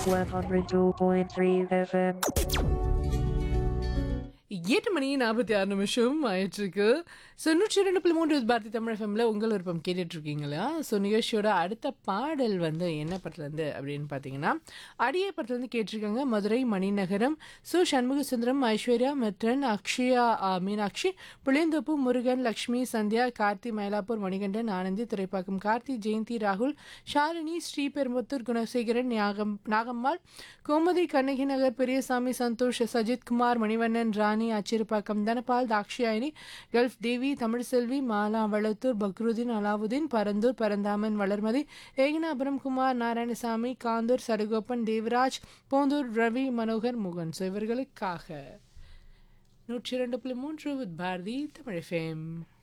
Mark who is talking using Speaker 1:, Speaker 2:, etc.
Speaker 1: 102.3 FM.
Speaker 2: எட்டு மணி நாற்பத்தி ஆறு நிமிஷம் ஆயிட்டுருக்கு ஸோ நூற்றி ரெண்டு புள்ளி மூன்று பாரதி தமிழ் எஃப்எம்ல உங்கள் விருப்பம் கேட்டுட்டு இருக்கீங்களா ஸோ நிகழ்ச்சியோட அடுத்த பாடல் வந்து என்ன படத்துலேருந்து அப்படின்னு பார்த்தீங்கன்னா அடியே படத்துலேருந்து கேட்டிருக்காங்க மதுரை மணிநகரம் சு சண்முக சுந்தரம் ஐஸ்வர்யா மித்ரன் அக்ஷயா ஆ, மீனாட்சி புளியந்தோப்பு முருகன் லக்ஷ்மி சந்தியா கார்த்தி மயிலாப்பூர் மணிகண்டன் ஆனந்தி துறைப்பாக்கம் கார்த்தி ஜெயந்தி ராகுல் ஷாலினி ஸ்ரீபெரும்புத்தூர் குணசேகரன் நாகம் நாகம்மாள் கோமதி கண்ணகி நகர் பெரியசாமி சந்தோஷ் சஜித் குமார் மணிவண்ணன் ராணி அச்சிறுப்பாக்கம் தனபால் தாக்ஷியாயினி கல்ஃப் தேவி தமிழ்செல்வி மாலா வளத்தூர் பக்ருதீன் அலாவுதீன் பரந்தூர் பரந்தாமன் வளர்மதி ஏகனாபுரம் குமார் நாராயணசாமி காந்தூர் சடகோப்பன் தேவராஜ் போந்தூர் ரவி மனோகர் முகன் ஸோ இவர்களுக்காக நூற்றி இரண்டு புள்ளி மூன்று வித் பாரதி தமிழ் ஃபேம்